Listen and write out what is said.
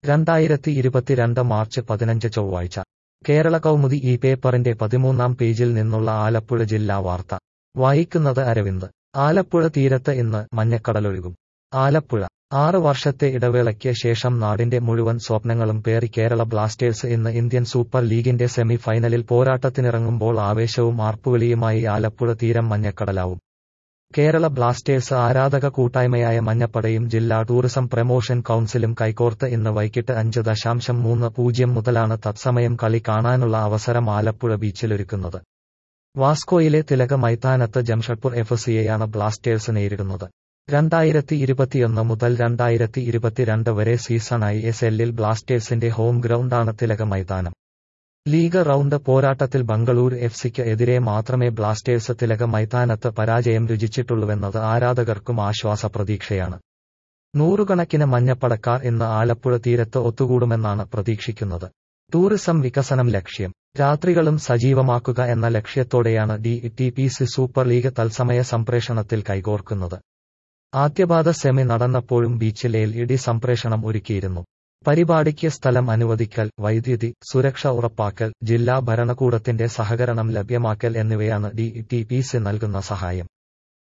രണ്ടായിരത്തി ഇരുപത്തിരണ്ട് മാർച്ച് പതിനഞ്ച് ചൊവ്വാഴ്ച കേരള കൗമുദി ഈ പേപ്പറിന്റെ പതിമൂന്നാം പേജിൽ നിന്നുള്ള ആലപ്പുഴ ജില്ലാ വാർത്ത വായിക്കുന്നത് അരവിന്ദ് ആലപ്പുഴ തീരത്ത് ഇന്ന് മഞ്ഞക്കടലൊഴുകും ആലപ്പുഴ ആറ് വർഷത്തെ ഇടവേളയ്ക്ക് ശേഷം നാടിന്റെ മുഴുവൻ സ്വപ്നങ്ങളും പേറി കേരള ബ്ലാസ്റ്റേഴ്സ് ഇന്ന് ഇന്ത്യൻ സൂപ്പർ ലീഗിന്റെ സെമി ഫൈനലിൽ പോരാട്ടത്തിനിറങ്ങുമ്പോൾ ആവേശവും ആർപ്പുവിളിയുമായി ആലപ്പുഴ തീരം മഞ്ഞക്കടലാവും കേരള ബ്ലാസ്റ്റേഴ്സ് ആരാധക കൂട്ടായ്മയായ മഞ്ഞപ്പടയും ജില്ലാ ടൂറിസം പ്രമോഷൻ കൌൺസിലും കൈകോർത്ത് ഇന്ന് വൈകിട്ട് അഞ്ച് ദശാംശം മൂന്ന് പൂജ്യം മുതലാണ് തത്സമയം കളി കാണാനുള്ള അവസരം ആലപ്പുഴ ബീച്ചിലൊരുക്കുന്നത് വാസ്കോയിലെ തിലക മൈതാനത്ത് ജംഷഡ്പൂർ എഫ് സിയെയാണ് ബ്ലാസ്റ്റേഴ്സ് നേരിടുന്നത് രണ്ടായിരത്തി ഇരുപത്തിയൊന്ന് മുതൽ രണ്ടായിരത്തി ഇരുപത്തിരണ്ട് വരെ സീസണായി എസ് എല്ലിൽ ബ്ലാസ്റ്റേഴ്സിന്റെ ഹോം ഗ്രൗണ്ടാണ് തിലക മൈതാനം ലീഗ് റൗണ്ട് പോരാട്ടത്തിൽ ബംഗളൂരു എഫ് സിക്ക് എതിരെ മാത്രമേ ബ്ലാസ്റ്റേഴ്സ് തിലക മൈതാനത്ത് പരാജയം രുചിച്ചിട്ടുള്ളൂവെന്നത് ആരാധകർക്കും ആശ്വാസ പ്രതീക്ഷയാണ് നൂറുകണക്കിന് മഞ്ഞപ്പടക്കാർ ഇന്ന് ആലപ്പുഴ തീരത്ത് ഒത്തുകൂടുമെന്നാണ് പ്രതീക്ഷിക്കുന്നത് ടൂറിസം വികസനം ലക്ഷ്യം രാത്രികളും സജീവമാക്കുക എന്ന ലക്ഷ്യത്തോടെയാണ് D T P C super league തത്സമയ സംപ്രേഷണത്തിൽ കൈകോർക്കുന്നത് ആദ്യപാദ സെമി നടന്നപ്പോഴും ബീച്ചിൽ എൽ ഇ ഡി സംപ്രേഷണം ഒരുക്കിയിരുന്നു പരിപാടിക്ക് സ്ഥലം അനുവദിക്കൽ വൈദ്യുതി സുരക്ഷ ഉറപ്പാക്കൽ ജില്ലാ ഭരണകൂടത്തിന്റെ സഹകരണം ലഭ്യമാക്കൽ എന്നിവയാണ് ഡി ടി പി സി നൽകുന്ന സഹായം